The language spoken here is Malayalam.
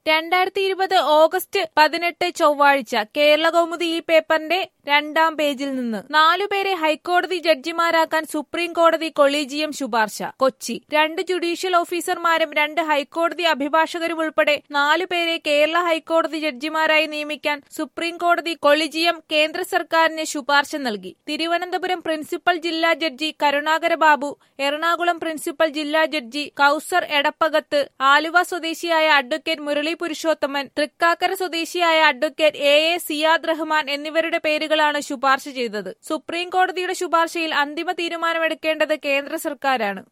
രണ്ടായിരത്തി ഇരുപത് ഓഗസ്റ്റ് പതിനെട്ട് ചൊവ്വാഴ്ച കേരള കൗമുദി ഈ പേപ്പറിന്റെ രണ്ടാം പേജിൽ നിന്ന് നാലുപേരെ ഹൈക്കോടതി ജഡ്ജിമാരാക്കാൻ സുപ്രീം കോടതി കൊളീജിയം ശുപാർശ കൊച്ചി രണ്ട് ജുഡീഷ്യൽ ഓഫീസർമാരും രണ്ട് ഹൈക്കോടതി അഭിഭാഷകരും ഉൾപ്പെടെ നാലുപേരെ കേരള ഹൈക്കോടതി ജഡ്ജിമാരായി നിയമിക്കാൻ സുപ്രീം കോടതി കൊളീജിയം കേന്ദ്ര സർക്കാരിന് ശുപാർശ നൽകി തിരുവനന്തപുരം പ്രിൻസിപ്പൽ ജില്ലാ ജഡ്ജി കരുണാകര ബാബു എറണാകുളം പ്രിൻസിപ്പൽ ജില്ലാ ജഡ്ജി കൌസർ എടപ്പകത്ത് ആലുവ സ്വദേശിയായ അഡ്വക്കേറ്റ് മുരളി പുരുഷോത്തമൻ തൃക്കാക്കര സ്വദേശിയായ advocate A A Siyad Rahman എന്നിവരുടെ പേരുകളാണ് ശുപാർശ ചെയ്തത് സുപ്രീം കോടതിയുടെ ശുപാർശയിൽ അന്തിമ തീരുമാനമെടുക്കേണ്ടത് കേന്ദ്ര സർക്കാരാണ്